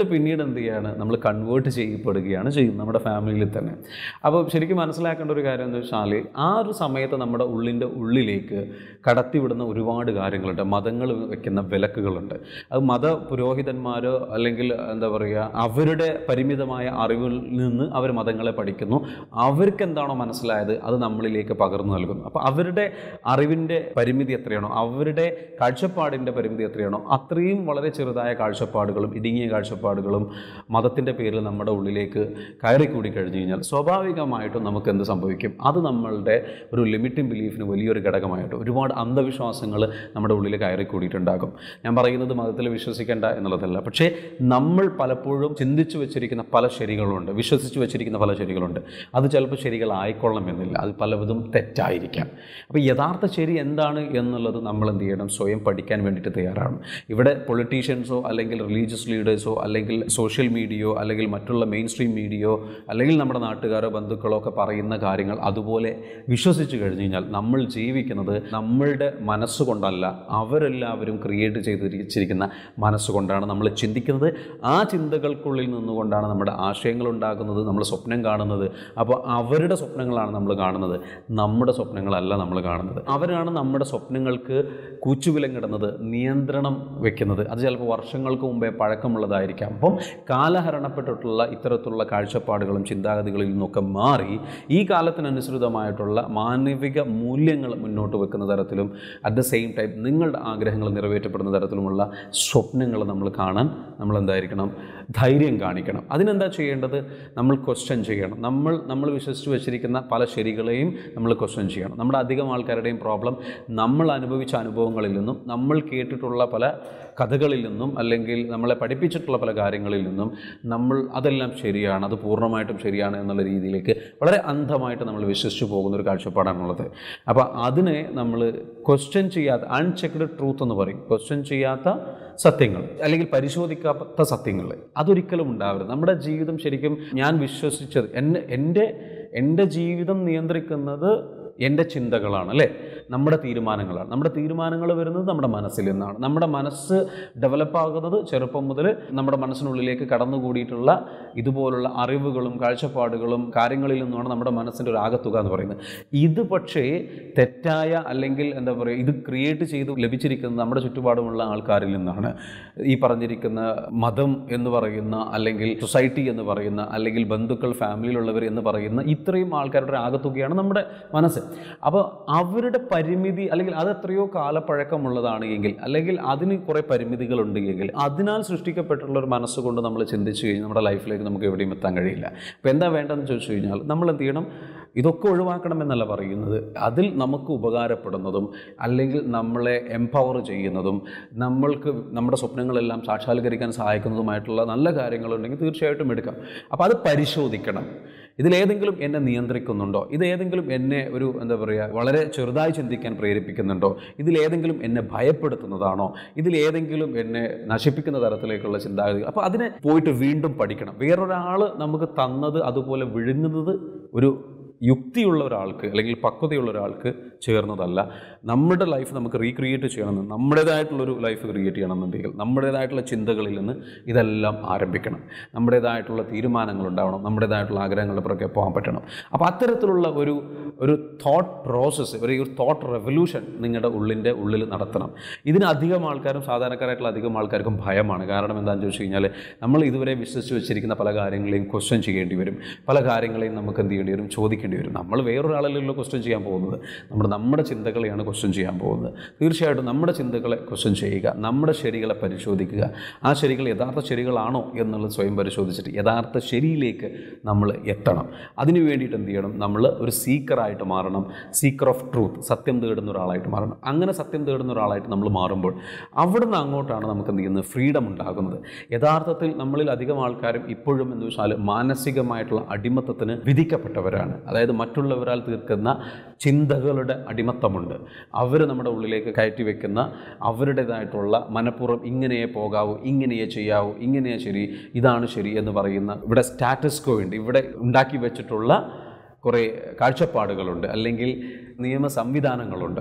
പിന്നീട് എന്ത് ചെയ്യാണ് നമ്മൾ കൺവേർട്ട് ചെയ്യപ്പെടുകയാണ് ചെയ്യുന്നത് നമ്മുടെ ഫാമിലിയിൽ തന്നെ അപ്പോൾ ശരിക്കും മനസ്സിലാക്കേണ്ട ഒരു കാര്യം എന്താ വെച്ചാൽ ആ ഒരു സമയത്ത് നമ്മുടെ ഉള്ളിൻ്റെ ഉള്ളിലേക്ക് കടത്തിവിടുന്ന ഒരുപാട് കാര്യങ്ങളുണ്ട് മതങ്ങൾ വെക്കുന്ന വിലക്കുകളുണ്ട് അത് മത പുരോഹിതന്മാരോ അല്ലെങ്കിൽ എന്താ പറയുക അവരുടെ പരിമിതമായ അറിവിൽ നിന്ന് അവർ മതങ്ങളെ പഠിക്കുന്നു അവർക്ക് എന്താണോ മനസ്സിലായത് അത് നമ്മളിലേക്ക് പകർന്നു നൽകുന്നു അപ്പോൾ അവരുടെ അറിവിൻ്റെ പരിമിതി എത്രയാണോ അവരുടെ കാഴ്ചപ്പാടിൻ്റെ പരിമിതി എത്രയാണോ അത്രയും വളരെ ചെറുതായ കാഴ്ചപ്പാടുകളും ഇടുങ്ങിയ കാഴ്ചപ്പാടുകളും മതത്തിൻ്റെ പേരിൽ നമ്മുടെ ഉള്ളിലേക്ക് കയറിക്കൂടി കഴിഞ്ഞു കഴിഞ്ഞാൽ സ്വാഭാവികമായിട്ടും നമുക്ക് എന്ത് സംഭവിക്കും അത് നമ്മളുടെ ഒരു ലിമിറ്റിംഗ് ബിലീഫിന് വലിയൊരു ഘടകമായിട്ട് ഒരുപാട് അന്ധവിശ്വാസങ്ങൾ നമ്മുടെ ഉള്ളിൽ കയറിക്കൂടിയിട്ടുണ്ടാകും ഞാൻ പറയുന്നത് മതത്തിൽ വിശ്വസിക്കേണ്ട എന്നുള്ളതല്ല പക്ഷേ നമ്മൾ പലപ്പോഴും ചിന്തിച്ചു വെച്ചിരിക്കുന്ന പല ശരികളുണ്ട് വിശ്വസിച്ച് വെച്ചിരിക്കുന്ന പല ശരികളുണ്ട് അത് ചിലപ്പോൾ ശരികളായിക്കൊള്ളണമെന്നില്ല അത് പലവിധം തെറ്റായിരിക്കാം അപ്പോൾ യഥാർത്ഥ ശരി എന്താണ് എന്നുള്ളത് നമ്മൾ എന്ത് ചെയ്യണം സ്വയം പഠിക്കാൻ വേണ്ടിയിട്ട് തയ്യാറാണ് ഇവിടെ പൊളിറ്റീഷ്യൻസോ അല്ലെങ്കിൽ റിലീജിയസ് ലീഡേഴ്സോ അല്ലെങ്കിൽ സോഷ്യൽ മീഡിയയോ അല്ലെങ്കിൽ മറ്റുള്ള മെയിൻ സ്ട്രീം മീഡിയയോ അല്ലെങ്കിൽ നമ്മുടെ നാട്ടുകാരോ ബന്ധുക്കളോ ഒക്കെ പറയുന്ന കാര്യങ്ങൾ അതുപോലെ വിശ്വസിച്ച് കഴിഞ്ഞ് കഴിഞ്ഞാൽ നമ്മൾ ജീവിക്കുന്നത് നമ്മളുടെ മനസ്സുകൊണ്ടല്ല അവരെല്ലാവരും ക്രിയേറ്റ് ചെയ്ത് വെച്ചിരിക്കുന്ന മനസ്സുകൊണ്ടാണ് നമ്മൾ ചിന്തിക്കുന്നത് ആ ചിന്തകൾക്കുള്ളിൽ നിന്നുകൊണ്ടാണ് നമ്മുടെ ആശയങ്ങൾ ഉണ്ടാകുന്നത് നമ്മൾ സ്വപ്നം കാണുന്നത് അപ്പോൾ അവരുടെ സ്വപ്നങ്ങളാണ് നമ്മൾ കാണുന്നത് നമ്മുടെ സ്വപ്നങ്ങളല്ല നമ്മൾ കാണുന്നത് അവരാണ് നമ്മുടെ സ്വപ്നങ്ങൾക്ക് കൂച്ചുവിലങ്ങിടുന്നത് നിയന്ത്രണം വെക്കുന്നത് അത് ചിലപ്പോൾ വർഷങ്ങൾക്ക് മുമ്പേ പഴക്കമുള്ളതായിരിക്കാം അപ്പം കാലഹരണപ്പെട്ടിട്ടുള്ള ഇത്തരത്തിലുള്ള കാഴ്ചപ്പാടുകളും ചിന്താഗതികളിൽ നിന്നൊക്കെ മാറി ഈ കാലത്തിനനുസൃതമായിട്ടുള്ള മാനവിക മൂല്യങ്ങൾ മുന്നോട്ട് വെക്കുന്ന തരത്തിലും അറ്റ് ദ സെയിം ടൈം നിങ്ങളുടെ ആഗ്രഹങ്ങൾ നിറവേറ്റപ്പെടുന്ന തരത്തിലുമുള്ള സ്വപ്നങ്ങൾ നമ്മൾ കാണാൻ നമ്മൾ എന്തായിരിക്കണം ധൈര്യം കാണിക്കണം അതിനെന്താ ചെയ്യേണ്ടത് നമ്മൾ ക്വസ്റ്റ്യൻ ചെയ്യണം നമ്മൾ നമ്മൾ വിശ്വസിച്ച് വെച്ചിരിക്കുന്ന പല ശരികളെയും നമ്മൾ ക്വസ്റ്റ്യൻ ചെയ്യണം നമ്മുടെ അധികം ആൾക്കാരുടെയും പ്രോബ്ലം നമ്മൾ അനുഭവിച്ച അനുഭവങ്ങളിൽ നിന്നും നമ്മൾ കേട്ടിട്ടുള്ള പല കഥകളിൽ നിന്നും അല്ലെങ്കിൽ നമ്മളെ പഠിപ്പിച്ചിട്ടുള്ള പല കാര്യങ്ങളിൽ നിന്നും നമ്മൾ അതെല്ലാം ശരിയാണ് അത് പൂർണ്ണമായിട്ടും ശരിയാണ് എന്നുള്ള രീതിയിലേക്ക് വളരെ അന്ധമായിട്ട് നമ്മൾ വിശ്വസിച്ച് പോകുന്ന ഒരു കാഴ്ചപ്പാടാണുള്ളത് അപ്പോൾ അതിനെ നമ്മൾ ക്വസ്റ്റ്യൻ ചെയ്യാത്ത അൺചെക്ഡ് ട്രൂത്ത് എന്ന് പറയും ക്വസ്റ്റ്യൻ ചെയ്യാത്ത സത്യങ്ങൾ അല്ലെങ്കിൽ പരിശോധിക്കാത്ത സത്യങ്ങൾ അതൊരിക്കലും ഉണ്ടാവരുത് നമ്മുടെ ജീവിതം ശരിക്കും ഞാൻ വിശ്വസിച്ചത് എന്നെ എൻ്റെ എൻ്റെ ജീവിതം നിയന്ത്രിക്കുന്നത് എൻ്റെ ചിന്തകളാണ് അല്ലേ നമ്മുടെ തീരുമാനങ്ങളാണ് നമ്മുടെ തീരുമാനങ്ങൾ വരുന്നത് നമ്മുടെ മനസ്സിൽ നിന്നാണ് നമ്മുടെ മനസ്സ് ഡെവലപ്പ് ആകുന്നത് ചെറുപ്പം മുതൽ നമ്മുടെ മനസ്സിനുള്ളിലേക്ക് കടന്നുകൂടിയിട്ടുള്ള ഇതുപോലുള്ള അറിവുകളും കാഴ്ചപ്പാടുകളും കാര്യങ്ങളിൽ നിന്നുമാണ് നമ്മുടെ മനസ്സിൻ്റെ ഒരു ആകത്തുക എന്ന് പറയുന്നത് ഇത് പക്ഷേ തെറ്റായ അല്ലെങ്കിൽ എന്താ പറയുക ഇത് ക്രിയേറ്റ് ചെയ്ത് ലഭിച്ചിരിക്കുന്നത് നമ്മുടെ ചുറ്റുപാടുമുള്ള ആൾക്കാരിൽ നിന്നാണ് ഈ പറഞ്ഞിരിക്കുന്ന മതം എന്ന് പറയുന്ന അല്ലെങ്കിൽ സൊസൈറ്റി എന്ന് പറയുന്ന അല്ലെങ്കിൽ ബന്ധുക്കൾ ഫാമിലിയിലുള്ളവർ എന്ന് പറയുന്ന ഇത്രയും ആൾക്കാരുടെ ഒരു ആകത്തുകയാണ് നമ്മുടെ മനസ്സ് അപ്പോൾ അവരുടെ പരിമിതി അല്ലെങ്കിൽ അത് എത്രയോ കാലപ്പഴക്കമുള്ളതാണ് എങ്കിൽ അല്ലെങ്കിൽ അതിന് കുറേ പരിമിതികളുണ്ട് എങ്കിൽ അതിനാൽ സൃഷ്ടിക്കപ്പെട്ടുള്ള ഒരു മനസ്സുകൊണ്ട് നമ്മൾ ചിന്തിച്ചു കഴിഞ്ഞാൽ നമ്മുടെ ലൈഫിലേക്ക് നമുക്ക് എവിടെയും എത്താൻ കഴിയില്ല അപ്പോൾ എന്താ വേണ്ടതെന്ന് ചോദിച്ചു കഴിഞ്ഞാൽ നമ്മൾ എന്ത് ചെയ്യണം ഇതൊക്കെ ഒഴിവാക്കണമെന്നല്ല പറയുന്നത് അതിൽ നമുക്ക് ഉപകാരപ്പെടുന്നതും അല്ലെങ്കിൽ നമ്മളെ എംപവർ ചെയ്യുന്നതും നമ്മൾക്ക് നമ്മുടെ സ്വപ്നങ്ങളെല്ലാം സാക്ഷാത്കരിക്കാൻ സഹായിക്കുന്നതുമായിട്ടുള്ള നല്ല കാര്യങ്ങളുണ്ടെങ്കിൽ തീർച്ചയായിട്ടും എടുക്കാം അപ്പോൾ അത് പരിശോധിക്കണം ഇതിലേതെങ്കിലും എന്നെ നിയന്ത്രിക്കുന്നുണ്ടോ ഇതേതെങ്കിലും എന്നെ ഒരു എന്താ പറയുക വളരെ ചെറുതായി ചിന്തിക്കാൻ പ്രേരിപ്പിക്കുന്നുണ്ടോ ഇതിലേതെങ്കിലും എന്നെ ഭയപ്പെടുത്തുന്നതാണോ ഇതിലേതെങ്കിലും എന്നെ നശിപ്പിക്കുന്ന തരത്തിലേക്കുള്ള ചിന്താഗതി അപ്പോൾ അതിനെ പോയിട്ട് വീണ്ടും പഠിക്കണം വേറൊരാൾ നമുക്ക് തന്നത് അതുപോലെ വിഴുങ്ങുന്നത് ഒരു യുക്തിയുള്ള ഒരാൾക്ക് അല്ലെങ്കിൽ പക്വതയുള്ള ഒരാൾക്ക് ചേർന്നതല്ല നമ്മുടെ ലൈഫ് നമുക്ക് റീക്രിയേറ്റ് ചെയ്യണമെന്ന് നമ്മുടേതായിട്ടുള്ളൊരു ലൈഫ് ക്രിയേറ്റ് ചെയ്യണമെന്നുണ്ടെങ്കിൽ നമ്മുടേതായിട്ടുള്ള ചിന്തകളിൽ നിന്ന് ഇതെല്ലാം ആരംഭിക്കണം നമ്മുടേതായിട്ടുള്ള തീരുമാനങ്ങൾ ഉണ്ടാവണം നമ്മുടേതായിട്ടുള്ള ആഗ്രഹങ്ങളുടെ പുറകെ പോകാൻ പറ്റണം അപ്പോൾ അത്തരത്തിലുള്ള ഒരു ഒരു തോട്ട് പ്രോസസ്സ് ഒരു തോട്ട് റെവല്യൂഷൻ നിങ്ങളുടെ ഉള്ളിൻ്റെ ഉള്ളിൽ നടത്തണം ഇതിന് അധികം ആൾക്കാരും സാധാരണക്കാരായിട്ടുള്ള അധികം ആൾക്കാർക്കും ഭയമാണ് കാരണം എന്താണെന്ന് ചോദിച്ചു കഴിഞ്ഞാൽ നമ്മൾ ഇതുവരെ വിശ്വസിച്ച് വെച്ചിരിക്കുന്ന പല കാര്യങ്ങളെയും ക്വസ്റ്റ്യൻ ചെയ്യേണ്ടി വരും പല കാര്യങ്ങളെയും നമുക്ക് എന്ത് ചെയ്യേണ്ടി വരും ചോദിക്കേണ്ടി വരും നമ്മൾ വേറൊരാളല്ലല്ലോ ക്വസ്റ്റ്യൻ ചെയ്യാൻ പോകുന്നത് നമ്മൾ നമ്മുടെ ചിന്തകളെയാണ് ക്വസ്റ്റ്യൻ ചെയ്യാൻ പോകുന്നത് തീർച്ചയായിട്ടും നമ്മുടെ ചിന്തകളെ ക്വസ്റ്റ്യൻ ചെയ്യുക നമ്മുടെ ശരികളെ പരിശോധിക്കുക ആ ശരികൾ യഥാർത്ഥ ശരികളാണോ എന്നുള്ളത് സ്വയം പരിശോധിച്ചിട്ട് യഥാർത്ഥ ശരിയിലേക്ക് നമ്മൾ എത്തണം അതിനു വേണ്ടിയിട്ട് എന്ത് ചെയ്യണം നമ്മൾ ഒരു സീക്കറായിട്ട് മാറണം സീക്കർ ഓഫ് ട്രൂത്ത് സത്യം തേടുന്ന ഒരാളായിട്ട് മാറണം അങ്ങനെ സത്യം തേടുന്ന ഒരാളായിട്ട് നമ്മൾ മാറുമ്പോൾ അവിടുന്ന് അങ്ങോട്ടാണ് നമുക്ക് എന്ത് ചെയ്യുന്നത് ഫ്രീഡം ഉണ്ടാകുന്നത് യഥാർത്ഥത്തിൽ നമ്മളിൽ അധികം ആൾക്കാരും ഇപ്പോഴും എന്ന് വെച്ചാൽ മാനസികമായിട്ടുള്ള അടിമത്തത്തിന് വിധിക്കപ്പെട്ടവരാണ് അതായത് മറ്റുള്ളവരാൽ തീർക്കുന്ന ചിന്തകളുടെ അടിമത്തമുണ്ട് അവർ നമ്മുടെ ഉള്ളിലേക്ക് കയറ്റി വെക്കുന്ന അവരുടേതായിട്ടുള്ള മനഃപൂർവ്വം ഇങ്ങനെയേ പോകാവൂ ഇങ്ങനെയേ ചെയ്യാവൂ ഇങ്ങനെയേ ശരി ഇതാണ് ശരി എന്ന് പറയുന്ന ഇവിടെ സ്റ്റാറ്റസ് കോ ഉണ്ട് ഇവിടെ ഉണ്ടാക്കി വെച്ചിട്ടുള്ള കുറേ കാഴ്ചപ്പാടുകളുണ്ട് അല്ലെങ്കിൽ നിയമ സംവിധാനങ്ങളുണ്ട്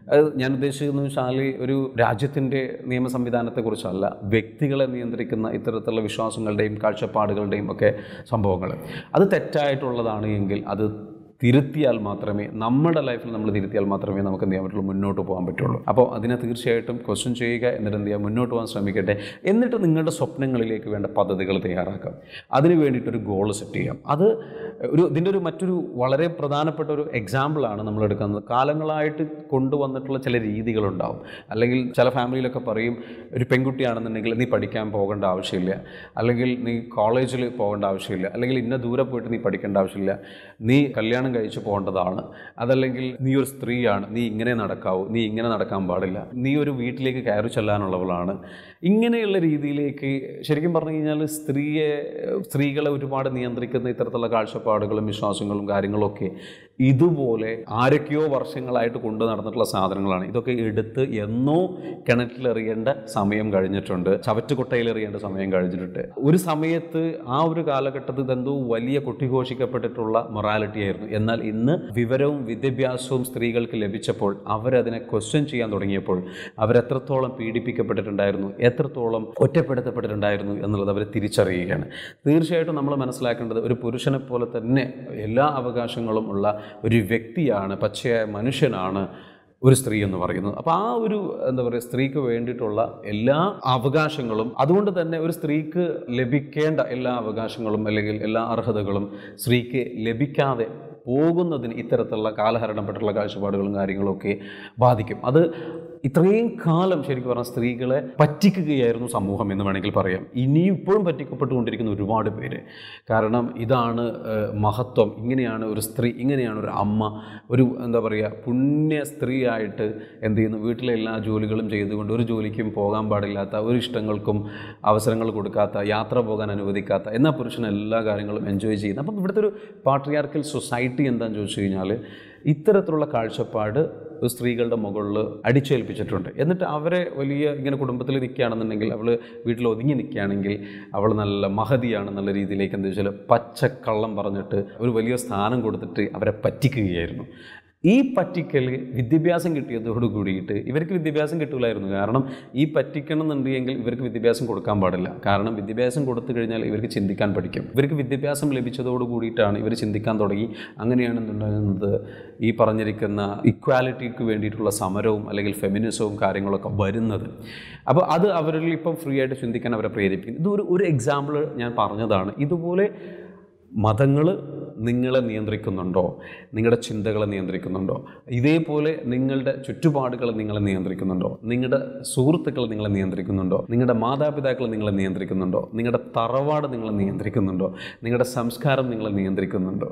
അത് ഞാൻ ഉദ്ദേശിക്കുന്നത് വെച്ചാൽ ഒരു രാജ്യത്തിൻ്റെ നിയമ സംവിധാനത്തെക്കുറിച്ചല്ല വ്യക്തികളെ നിയന്ത്രിക്കുന്ന ഇത്തരത്തിലുള്ള വിശ്വാസങ്ങളുടെയും കാഴ്ചപ്പാടുകളുടെയും ഒക്കെ സംഭവങ്ങൾ അത് തെറ്റായിട്ടുള്ളതാണ് എങ്കിൽ അത് തിരുത്തിയാൽ മാത്രമേ നമ്മുടെ ലൈഫിൽ നമ്മൾ തിരുത്തിയാൽ മാത്രമേ നമുക്ക് എന്ത് ചെയ്യാൻ പറ്റുള്ളൂ മുന്നോട്ട് പോകാൻ പറ്റുള്ളൂ അപ്പോൾ അതിനെ തീർച്ചയായിട്ടും ക്വസ്റ്റ്യൻ ചെയ്യുക എന്നിട്ട് എന്ത് ചെയ്യുക മുന്നോട്ട് പോകാൻ ശ്രമിക്കട്ടെ എന്നിട്ട് നിങ്ങളുടെ സ്വപ്നങ്ങളിലേക്ക് വേണ്ട പദ്ധതികൾ തയ്യാറാക്കാം അതിന് വേണ്ടിയിട്ടൊരു ഗോൾ സെറ്റ് ചെയ്യാം അത് ഒരു ഇതിൻ്റെ ഒരു മറ്റൊരു വളരെ പ്രധാനപ്പെട്ട ഒരു എക്സാമ്പിളാണ് നമ്മൾ എടുക്കുന്നത് കാലങ്ങളായിട്ട് കൊണ്ടുവന്നിട്ടുള്ള ചില രീതികളുണ്ടാവും അല്ലെങ്കിൽ ചില ഫാമിലിയിലൊക്കെ പറയും ഒരു പെൺകുട്ടിയാണെന്നുണ്ടെങ്കിൽ നീ പഠിക്കാൻ പോകേണ്ട ആവശ്യമില്ല അല്ലെങ്കിൽ നീ കോളേജിൽ പോകേണ്ട ആവശ്യമില്ല അല്ലെങ്കിൽ ഇന്ന ദൂരെ പോയിട്ട് നീ പഠിക്കേണ്ട ആവശ്യമില്ല നീ കല്യാണം കഴിച്ച് പോകേണ്ടതാണ് അതല്ലെങ്കിൽ നീ ഒരു സ്ത്രീയാണ് നീ ഇങ്ങനെ നടക്കാവൂ നീ ഇങ്ങനെ നടക്കാൻ പാടില്ല നീ ഒരു വീട്ടിലേക്ക് കയറി ചെല്ലാനുള്ളവളാണ് ഇങ്ങനെയുള്ള രീതിയിലേക്ക് ശരിക്കും പറഞ്ഞു കഴിഞ്ഞാൽ സ്ത്രീയെ സ്ത്രീകളെ ഒരുപാട് നിയന്ത്രിക്കുന്ന ഇത്തരത്തിലുള്ള കാഴ്ചപ്പാടുകളും വിശ്വാസങ്ങളും കാര്യങ്ങളൊക്കെ ഇതുപോലെ ആരൊക്കെയോ വർഷങ്ങളായിട്ട് കൊണ്ടു നടന്നിട്ടുള്ള സാധനങ്ങളാണ് ഇതൊക്കെ എടുത്ത് എന്നോ കിണറ്റിലെറിയേണ്ട സമയം കഴിഞ്ഞിട്ടുണ്ട് ചവറ്റുകൊട്ടയിൽ എറിയേണ്ട സമയം കഴിഞ്ഞിട്ടുണ്ട് ഒരു സമയത്ത് ആ ഒരു കാലഘട്ടത്തിൽ ഇതെന്തോ വലിയ കൊട്ടിഘോഷിക്കപ്പെട്ടിട്ടുള്ള മൊറാലിറ്റി ആയിരുന്നു എന്നാൽ ഇന്ന് വിവരവും വിദ്യാഭ്യാസവും സ്ത്രീകൾക്ക് ലഭിച്ചപ്പോൾ അവരതിനെ ക്വസ്റ്റ്യൻ ചെയ്യാൻ തുടങ്ങിയപ്പോൾ അവരെത്രത്തോളം പീഡിപ്പിക്കപ്പെട്ടിട്ടുണ്ടായിരുന്നു എത്രത്തോളം ഒറ്റപ്പെടുത്തപ്പെട്ടിട്ടുണ്ടായിരുന്നു എന്നുള്ളത് അവർ തിരിച്ചറിയുകയാണ് തീർച്ചയായിട്ടും നമ്മൾ മനസ്സിലാക്കേണ്ടത് ഒരു പുരുഷനെ പോലെ തന്നെ എല്ലാ അവകാശങ്ങളും ഉള്ള ഒരു വ്യക്തിയാണ് പച്ചയായ മനുഷ്യനാണ് ഒരു സ്ത്രീ എന്ന് പറയുന്നത് അപ്പോൾ ആ ഒരു എന്താ പറയുക സ്ത്രീക്ക് വേണ്ടിയിട്ടുള്ള എല്ലാ അവകാശങ്ങളും അതുകൊണ്ട് തന്നെ ഒരു സ്ത്രീക്ക് ലഭിക്കേണ്ട എല്ലാ അവകാശങ്ങളും അല്ലെങ്കിൽ എല്ലാ അർഹതകളും സ്ത്രീക്ക് ലഭിക്കാതെ പോകുന്നതിന് ഇത്തരത്തിലുള്ള കാലഹരണപ്പെട്ടുള്ള കാഴ്ചപ്പാടുകളും കാര്യങ്ങളൊക്കെ ബാധിക്കും അത് ഇത്രയും കാലം ശരിക്കും പറഞ്ഞാൽ സ്ത്രീകളെ പറ്റിക്കുകയായിരുന്നു സമൂഹം എന്ന് വേണമെങ്കിൽ പറയാം ഇനിയും ഇപ്പോഴും പറ്റിക്കപ്പെട്ടുകൊണ്ടിരിക്കുന്ന ഒരുപാട് പേര് കാരണം ഇതാണ് ഏഹ്, മഹത്വം ഇങ്ങനെയാണ് ഒരു സ്ത്രീ ഇങ്ങനെയാണ് ഒരു അമ്മ ഒരു എന്താ പറയുക പുണ്യ സ്ത്രീയായിട്ട് എന്ത് ചെയ്യുന്നു വീട്ടിലെ എല്ലാ ജോലികളും ചെയ്തുകൊണ്ട് ഒരു ജോലിക്കും പോകാൻ പാടില്ലാത്ത ഒരു ഇഷ്ടങ്ങൾക്കും അവസരങ്ങൾ കൊടുക്കാത്ത യാത്ര പോകാൻ അനുവദിക്കാത്ത എന്നാൽ പുരുഷൻ എല്ലാ കാര്യങ്ങളും എൻജോയ് ചെയ്യുന്ന അപ്പം ഇവിടുത്തെ ഒരു പാട്രിയാർക്കൽ സൊസൈറ്റി എന്താണെന്ന് ചോദിച്ചു കഴിഞ്ഞാൽ ഇത്തരത്തിലുള്ള കാഴ്ചപ്പാട് സ്ത്രീകളുടെ മുകളിൽ അടിച്ചേൽപ്പിച്ചിട്ടുണ്ട് എന്നിട്ട് അവരെ വലിയ ഇങ്ങനെ കുടുംബത്തിൽ നിൽക്കുകയാണെന്നുണ്ടെങ്കിൽ അവൾ വീട്ടിൽ ഒതുങ്ങി നിൽക്കുകയാണെങ്കിൽ അവൾ നല്ല മഹതിയാണെന്നുള്ള രീതിയിലേക്ക് എന്താ വെച്ചാൽ പച്ചക്കള്ളം പറഞ്ഞിട്ട് ഒരു വലിയ സ്ഥാനം കൊടുത്തിട്ട് അവരെ പറ്റിക്കുകയായിരുന്നു ഈ പറ്റിക്കൽ വിദ്യാഭ്യാസം കിട്ടിയതോട് കൂടിയിട്ട് ഇവർക്ക് വിദ്യാഭ്യാസം കിട്ടില്ലായിരുന്നു കാരണം ഈ പറ്റിക്കണം എന്നുണ്ടെങ്കിൽ ഇവർക്ക് വിദ്യാഭ്യാസം കൊടുക്കാൻ പാടില്ല കാരണം വിദ്യാഭ്യാസം കൊടുത്തു കഴിഞ്ഞാൽ ഇവർക്ക് ചിന്തിക്കാൻ പഠിക്കും ഇവർക്ക് വിദ്യാഭ്യാസം ലഭിച്ചതോട് കൂടിയിട്ടാണ് ഇവർ ചിന്തിക്കാൻ തുടങ്ങി അങ്ങനെയാണ് എന്തുണ്ടാകുന്നത് ഈ പറഞ്ഞിരിക്കുന്ന ഇക്വാലിറ്റിക്ക് വേണ്ടിയിട്ടുള്ള സമരവും അല്ലെങ്കിൽ ഫെമിനിസവും കാര്യങ്ങളൊക്കെ വരുന്നത് അപ്പോൾ അത് അവരിൽ ഇപ്പം ഫ്രീ ആയിട്ട് ചിന്തിക്കാൻ അവരെ പ്രേരിപ്പിക്കും ഇതൊരു ഒരു എക്സാമ്പിൾ ഞാൻ പറഞ്ഞതാണ് ഇതുപോലെ മതങ്ങൾ നിങ്ങളെ നിയന്ത്രിക്കുന്നുണ്ടോ നിങ്ങളുടെ ചിന്തകളെ നിയന്ത്രിക്കുന്നുണ്ടോ ഇതേപോലെ നിങ്ങളുടെ ചുറ്റുപാടുകൾ നിങ്ങളെ നിയന്ത്രിക്കുന്നുണ്ടോ നിങ്ങളുടെ സുഹൃത്തുക്കൾ നിങ്ങളെ നിയന്ത്രിക്കുന്നുണ്ടോ നിങ്ങളുടെ മാതാപിതാക്കൾ നിങ്ങളെ നിയന്ത്രിക്കുന്നുണ്ടോ നിങ്ങളുടെ തറവാട് നിങ്ങളെ നിയന്ത്രിക്കുന്നുണ്ടോ നിങ്ങളുടെ സംസ്കാരം നിങ്ങളെ നിയന്ത്രിക്കുന്നുണ്ടോ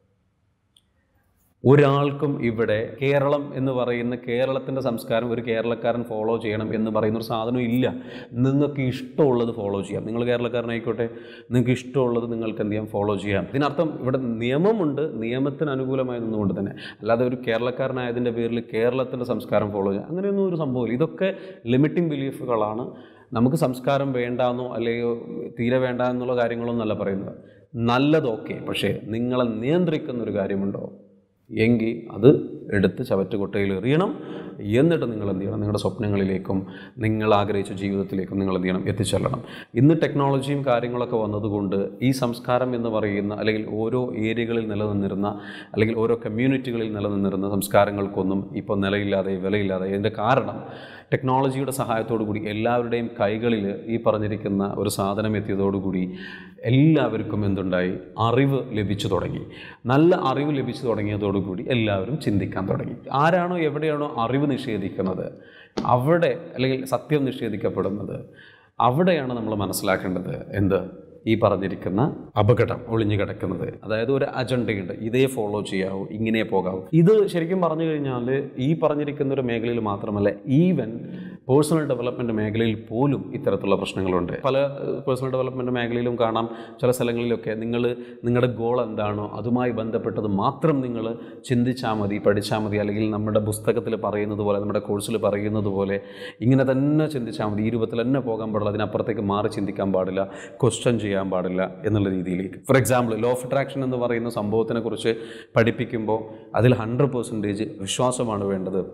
ഒരാൾക്കും ഇവിടെ കേരളം എന്ന് പറയുന്ന കേരളത്തിൻ്റെ സംസ്കാരം ഒരു കേരളക്കാരൻ ഫോളോ ചെയ്യണം എന്ന് പറയുന്ന ഒരു സാധനം ഇല്ല നിങ്ങൾക്ക് ഇഷ്ടമുള്ളത് ഫോളോ ചെയ്യാം നിങ്ങൾ കേരളക്കാരനായിക്കോട്ടെ നിങ്ങൾക്ക് ഇഷ്ടമുള്ളത് നിങ്ങൾക്ക് എന്ത് ചെയ്യാം ഫോളോ ചെയ്യാം ഇതിനർത്ഥം ഇവിടെ നിയമമുണ്ട് നിയമത്തിന് അനുകൂലമായി നിന്നുകൊണ്ട് തന്നെ അല്ലാതെ ഒരു കേരളക്കാരനായതിൻ്റെ പേരിൽ കേരളത്തിൻ്റെ സംസ്കാരം ഫോളോ ചെയ്യാം അങ്ങനെയൊന്നും ഒരു സംഭവമില്ല ഇതൊക്കെ ലിമിറ്റിംഗ് ബിലീഫുകളാണ് നമുക്ക് സംസ്കാരം വേണ്ടാന്നോ അല്ലെങ്കിൽ തീരെ വേണ്ട എന്നുള്ള കാര്യങ്ങളൊന്നല്ല പറയുന്നത് നല്ലതൊക്കെ പക്ഷേ നിങ്ങളെ നിയന്ത്രിക്കുന്ന ഒരു കാര്യമുണ്ടോ എങ്കിൽ അത് എടുത്ത് ചവറ്റുകൊട്ടയിൽ എറിയണം എന്നിട്ട് നിങ്ങൾ എന്ത് ചെയ്യണം നിങ്ങളുടെ സ്വപ്നങ്ങളിലേക്കും നിങ്ങൾ ആഗ്രഹിച്ച ജീവിതത്തിലേക്കും നിങ്ങൾ എന്ത് ചെയ്യണം എത്തിച്ചെല്ലണം ഇന്ന് ടെക്നോളജിയും കാര്യങ്ങളൊക്കെ വന്നതുകൊണ്ട് ഈ സംസ്കാരം എന്ന് പറയുന്ന അല്ലെങ്കിൽ ഓരോ ഏരിയകളിൽ നിലനിന്നിരുന്ന അല്ലെങ്കിൽ ഓരോ കമ്മ്യൂണിറ്റികളിൽ നിലനിന്നിരുന്ന സംസ്കാരങ്ങൾക്കൊന്നും ഇപ്പോൾ നിലയില്ലാതെ വിലയില്ലാതെ ഇതിൻ്റെ കാരണം ടെക്നോളജിയുടെ സഹായത്തോടു കൂടി എല്ലാവരുടെയും കൈകളിൽ ഈ പറഞ്ഞിരിക്കുന്ന ഒരു സാധനം എത്തിയതോടുകൂടി എല്ലാവർക്കും എന്തുണ്ടായി അറിവ് ലഭിച്ചു തുടങ്ങി നല്ല അറിവ് ലഭിച്ചു തുടങ്ങിയതോടുകൂടി എല്ലാവരും ചിന്തിക്കാൻ തുടങ്ങി ആരാണോ എവിടെയാണോ അറിവ് നിഷേധിക്കുന്നത് അവിടെ അല്ലെങ്കിൽ സത്യം നിഷേധിക്കപ്പെടുന്നത് അവിടെയാണ് നമ്മൾ മനസ്സിലാക്കേണ്ടത് എന്ത് ഈ പറഞ്ഞിരിക്കുന്ന അപകടം ഒളിഞ്ഞു കിടക്കുന്നത് അതായത് ഒരു അജണ്ടയുണ്ട് ഇതേ ഫോളോ ചെയ്യാവൂ ഇങ്ങനെ പോകാവൂ ഇത് ശരിക്കും പറഞ്ഞു കഴിഞ്ഞാൽ ഈ പറഞ്ഞിരിക്കുന്ന ഒരു മേഖലയിൽ മാത്രമല്ല ഈവൻ പേഴ്സണൽ ഡെവലപ്മെൻറ്റ് മേഖലയിൽ പോലും ഇത്തരത്തിലുള്ള പ്രശ്നങ്ങളുണ്ട് പല പേഴ്സണൽ ഡെവലപ്മെൻറ്റ് മേഖലയിലും കാണാം ചില സ്ഥലങ്ങളിലൊക്കെ നിങ്ങൾ നിങ്ങളുടെ ഗോൾ എന്താണോ അതുമായി ബന്ധപ്പെട്ടത് മാത്രം നിങ്ങൾ ചിന്തിച്ചാൽ മതി പഠിച്ചാൽ മതി അല്ലെങ്കിൽ നമ്മുടെ പുസ്തകത്തിൽ പറയുന്നത് പോലെ നമ്മുടെ കോഴ്സിൽ പറയുന്നത് പോലെ ഇങ്ങനെ തന്നെ ചിന്തിച്ചാൽ മതി ഈ രൂപത്തിൽ തന്നെ പോകാൻ പാടില്ല അതിനപ്പുറത്തേക്ക് മാറി ചിന്തിക്കാൻ പാടില്ല ക്വസ്റ്റ്യൻ ചെയ്യാൻ പാടില്ല എന്നുള്ള രീതിയിലേക്ക് for example law of attraction എന്ന് പറയുന്ന സംഭവത്തിനെ കുറിച്ച് പഠിപ്പിക്കുമ്പോൾ അതിൽ ഹൺഡ്രഡ് പെർസെൻറ്റേജ് വിശ്വാസമാണ് വേണ്ടത്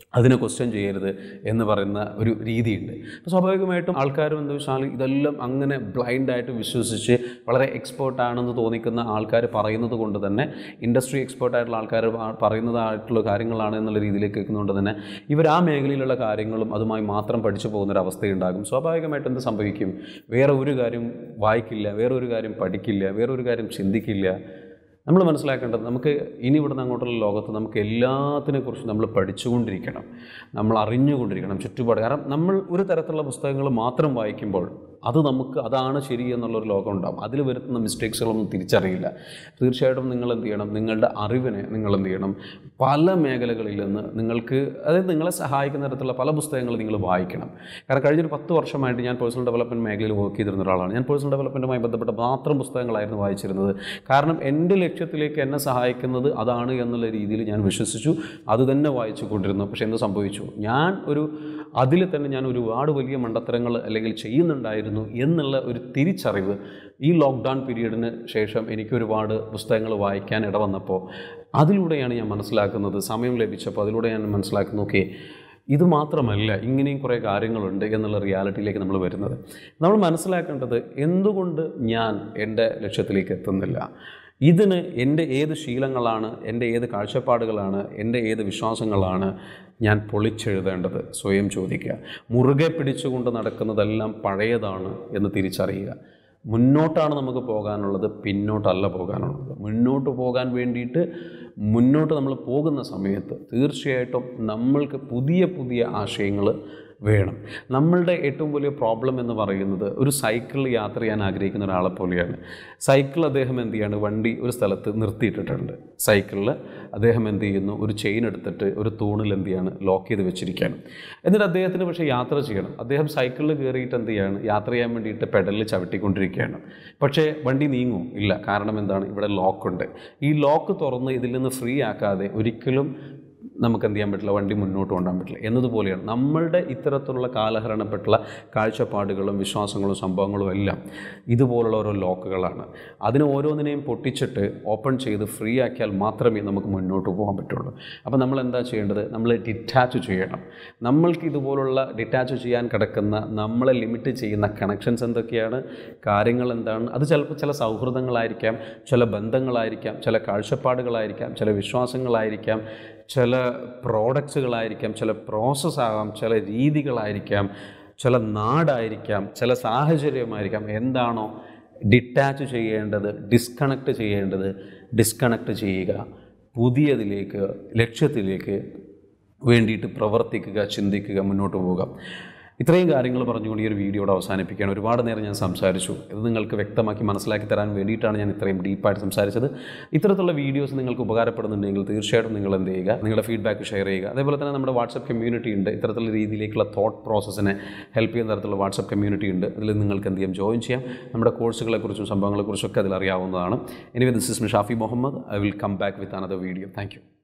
അതിനെ ക്വസ്റ്റ്യൻ ചെയ്യരുത് എന്ന് പറയുന്ന ഒരു രീതിയുണ്ട് അപ്പോൾ സ്വാഭാവികമായിട്ടും ആൾക്കാരും എന്താ വെച്ചാൽ ഇതെല്ലാം അങ്ങനെ ബ്ലൈൻഡായിട്ട് വിശ്വസിച്ച് വളരെ എക്സ്പേർട്ട് ആണെന്ന് തോന്നിക്കുന്ന ആൾക്കാർ പറയുന്നത് കൊണ്ട് തന്നെ ഇൻഡസ്ട്രി എക്സ്പേർട്ട് ആയിട്ടുള്ള ആൾക്കാർ പ- പറയുന്നതായിട്ടുള്ള കാര്യങ്ങളാണ് എന്നുള്ള രീതിയിലേക്ക് കേൾക്കുന്നതുകൊണ്ട് തന്നെ ഇവർ ആ മേഖലയിലുള്ള കാര്യങ്ങളും അതുമായി മാത്രം പഠിച്ചു പോകുന്ന ഒരു അവസ്ഥയുണ്ടാകും സ്വാഭാവികമായിട്ടും എന്ത് സംഭവിക്കും വേറെ ഒരു കാര്യം വായിക്കില്ല വേറെ ഒരു കാര്യം പഠിക്കില്ല വേറെ ഒരു കാര്യം ചിന്തിക്കില്ല നമ്മൾ മനസ്സിലാക്കേണ്ടത് നമുക്ക് ഇനി ഇവിടുന്ന് അങ്ങോട്ടുള്ള ലോകത്ത് നമുക്ക് എല്ലാത്തിനെ കുറിച്ച് നമ്മൾ പഠിച്ചുകൊണ്ടിരിക്കണം നമ്മൾ അറിഞ്ഞുകൊണ്ടിരിക്കണം ചുറ്റുപാട് കാരണം നമ്മൾ ഒരു തരത്തിലുള്ള പുസ്തകങ്ങൾ മാത്രം വായിക്കുമ്പോൾ അത് നമുക്ക് അതാണ് ശരി എന്നുള്ളൊരു ലോകം ഉണ്ടാകും അതിൽ വരുത്തുന്ന മിസ്റ്റേക്സുകളൊന്നും തിരിച്ചറിയില്ല തീർച്ചയായിട്ടും നിങ്ങൾ എന്ത് ചെയ്യണം നിങ്ങളുടെ അറിവിനെ നിങ്ങൾ എന്ത് ചെയ്യണം പല മേഖലകളിൽ നിന്ന് നിങ്ങൾക്ക് അതായത് നിങ്ങളെ സഹായിക്കുന്ന തരത്തിലുള്ള പല പുസ്തകങ്ങൾ നിങ്ങൾ വായിക്കണം കാരണം കഴിഞ്ഞൊരു പത്ത് വർഷമായിട്ട് ഞാൻ പേഴ്സണൽ ഡെവലപ്മെൻറ്റ് മേഖലയിൽ വർക്ക് ചെയ്തിരുന്ന ഒരാളാണ് ഞാൻ പേഴ്സണൽ ഡെവലപ്മെൻറ്റുമായി ബന്ധപ്പെട്ട മാത്രം പുസ്തകങ്ങളായിരുന്നു വായിച്ചിരുന്നത് കാരണം എൻ്റെ ലക്ഷ്യത്തിലേക്ക് എന്നെ സഹായിക്കുന്നത് അതാണ് എന്നുള്ള രീതിയിൽ ഞാൻ വിശ്വസിച്ചു അത് തന്നെ വായിച്ചു കൊണ്ടിരുന്നു പക്ഷേ എന്ത് സംഭവിച്ചു ഞാൻ ഒരു അതിൽ തന്നെ ഞാൻ ഒരുപാട് വലിയ മണ്ടത്തരങ്ങൾ അല്ലെങ്കിൽ ചെയ്യുന്നുണ്ടായിരുന്നു എന്നുള്ള ഒരു തിരിച്ചറിവ് ഈ ലോക്ക്ഡൗൺ പീരീഡിന് ശേഷം എനിക്ക് ഒരുപാട് പുസ്തകങ്ങൾ വായിക്കാൻ ഇടവന്നപ്പോൾ അതിലൂടെയാണ് ഞാൻ മനസ്സിലാക്കുന്നത് സമയം ലഭിച്ചപ്പോൾ അതിലൂടെ ഞാൻ മനസ്സിലാക്കുന്നു ഓക്കെ ഇത് മാത്രമല്ല ഇങ്ങനെയും കുറേ കാര്യങ്ങളുണ്ട് എന്നുള്ള റിയാലിറ്റിയിലേക്ക് നമ്മൾ വരുന്നത് നമ്മൾ മനസ്സിലാക്കേണ്ടത് എന്തുകൊണ്ട് ഞാൻ എൻ്റെ ലക്ഷ്യത്തിലേക്ക് എത്തുന്നില്ല ഇതിന് എൻ്റെ ഏത് ശീലങ്ങളാണ് എൻ്റെ ഏത് കാഴ്ചപ്പാടുകളാണ് എൻ്റെ ഏത് വിശ്വാസങ്ങളാണ് ഞാൻ പൊളിച്ചെഴുതേണ്ടത് സ്വയം ചോദിക്കുക മുറുകെ പിടിച്ചുകൊണ്ട് നടക്കുന്നതെല്ലാം പഴയതാണ് എന്ന് തിരിച്ചറിയുക മുന്നോട്ടാണ് നമുക്ക് പോകാനുള്ളത് പിന്നോട്ടല്ല പോകാനുള്ളത് മുന്നോട്ട് പോകാൻ വേണ്ടിയിട്ട് മുന്നോട്ട് നമ്മൾ പോകുന്ന സമയത്ത് തീർച്ചയായിട്ടും നമ്മൾക്ക് പുതിയ പുതിയ ആശയങ്ങൾ വേണം നമ്മളുടെ ഏറ്റവും വലിയ പ്രോബ്ലം എന്ന് പറയുന്നത് ഒരു സൈക്കിളിൽ യാത്ര ചെയ്യാൻ ആഗ്രഹിക്കുന്ന ഒരാളെ പോലെയാണ് സൈക്കിൾ അദ്ദേഹം എന്ത് ചെയ്യാണ് വണ്ടി ഒരു സ്ഥലത്ത് നിർത്തിയിട്ടിട്ടുണ്ട് സൈക്കിളിൽ അദ്ദേഹം എന്ത് ചെയ്യുന്നു ഒരു ചെയിൻ എടുത്തിട്ട് ഒരു തൂണിൽ എന്ത് ചെയ്യാണ് ലോക്ക് ചെയ്ത് വെച്ചിരിക്കുകയാണ് എന്നിട്ട് അദ്ദേഹത്തിന് പക്ഷേ യാത്ര ചെയ്യണം അദ്ദേഹം സൈക്കിളിൽ കയറിയിട്ട് എന്ത് ചെയ്യാണ് യാത്ര ചെയ്യാൻ വേണ്ടിയിട്ട് പെഡലിൽ ചവിട്ടിക്കൊണ്ടിരിക്കുകയാണ് പക്ഷേ വണ്ടി നീങ്ങും ഇല്ല കാരണം എന്താണ് ഇവിടെ ലോക്കുണ്ട് ഈ ലോക്ക് തുറന്ന് ഇതിൽ നിന്ന് ഫ്രീ ആക്കാതെ ഒരിക്കലും നമുക്ക് എന്ത് ചെയ്യാൻ പറ്റില്ല വണ്ടി മുന്നോട്ട് കൊണ്ടുപോകാൻ പറ്റില്ല എന്നതുപോലെയാണ് നമ്മളുടെ ഇത്തരത്തിലുള്ള കാലഹരണപ്പെട്ടുള്ള കാഴ്ചപ്പാടുകളും വിശ്വാസങ്ങളും സംഭവങ്ങളും എല്ലാം ഇതുപോലുള്ള ഓരോ ലോക്കുകളാണ് അതിനെ ഓരോന്നിനെയും പൊട്ടിച്ചിട്ട് ഓപ്പൺ ചെയ്ത് ഫ്രീ ആക്കിയാൽ മാത്രമേ നമുക്ക് മുന്നോട്ട് പോകാൻ പറ്റുള്ളൂ അപ്പോൾ നമ്മൾ എന്താ ചെയ്യേണ്ടത് നമ്മൾ ഡിറ്റാച്ച് ചെയ്യണം നമ്മൾക്ക് ഇതുപോലുള്ള ഡിറ്റാച്ച് ചെയ്യാൻ കിടക്കുന്ന നമ്മളെ ലിമിറ്റ് ചെയ്യുന്ന കണക്ഷൻസ് എന്തൊക്കെയാണ് കാര്യങ്ങൾ എന്താണ് അത് ചിലപ്പോൾ ചില സൗഹൃദങ്ങളായിരിക്കാം ചില ബന്ധങ്ങളായിരിക്കാം ചില കാഴ്ചപ്പാടുകളായിരിക്കാം ചില വിശ്വാസങ്ങളായിരിക്കാം ചില പ്രോഡക്ട്സുകളായിരിക്കാം ചില പ്രോസസ്സാകാം ചില രീതികളായിരിക്കാം ചില നാടായിരിക്കാം ചില സാഹചര്യമായിരിക്കാം എന്താണോ ഡിറ്റാച്ച് ചെയ്യേണ്ടത് ഡിസ്കണക്ട് ചെയ്യേണ്ടത് ഡിസ്കണക്ട് ചെയ്യുക പുതിയതിലേക്ക് ലക്ഷ്യത്തിലേക്ക് വേണ്ടിയിട്ട് പ്രവർത്തിക്കുക ചിന്തിക്കുക മുന്നോട്ട് പോവുക ഇത്രയും കാര്യങ്ങൾ പറഞ്ഞുകൊണ്ട് ഈ ഒരു വീഡിയോയുടെ അവസാനിപ്പിക്കുകയാണ് ഒരുപാട് നേരം ഞാൻ സംസാരിച്ചു ഇത് നിങ്ങൾക്ക് വ്യക്തമാക്കി മനസ്സിലാക്കി തരാൻ വേണ്ടിയിട്ടാണ് ഞാൻ ഇത്രയും ഡീപ്പായിട്ട് സംസാരിച്ചത് ഇത്തരത്തിലുള്ള വീഡിയോസ് നിങ്ങൾക്ക് ഉപകാരപ്പെടുന്നുണ്ടെങ്കിൽ തീർച്ചയായിട്ടും നിങ്ങൾ എന്ത് ചെയ്യുക നിങ്ങളുടെ ഫീഡ്ബാക്ക് ഷെയർ ചെയ്യുക അതേപോലെ തന്നെ നമ്മുടെ വാട്സപ്പ് കമ്മ്യൂണിറ്റി ഉണ്ട് ഇത്തരത്തിലുള്ള രീതിയിലേക്കുള്ള തോട്ട് പ്രോസസ്സിനെ ഹെൽപ്പ് ചെയ്യുന്ന തരത്തിലുള്ള വാട്സപ്പ് കമ്മ്യൂണിറ്റി ഉണ്ട് അതിൽ നിങ്ങൾക്ക് എന്ത് ചെയ്യാം ജോയിൻ ചെയ്യാം നമ്മുടെ കോഴ്സുകളെക്കുറിച്ചും സംഭവങ്ങളെക്കുറിച്ചൊക്കെ അതിൽ അറിയാവുന്നതാണ് anyway this is me Shafi Muhammad I will come back with another video thank U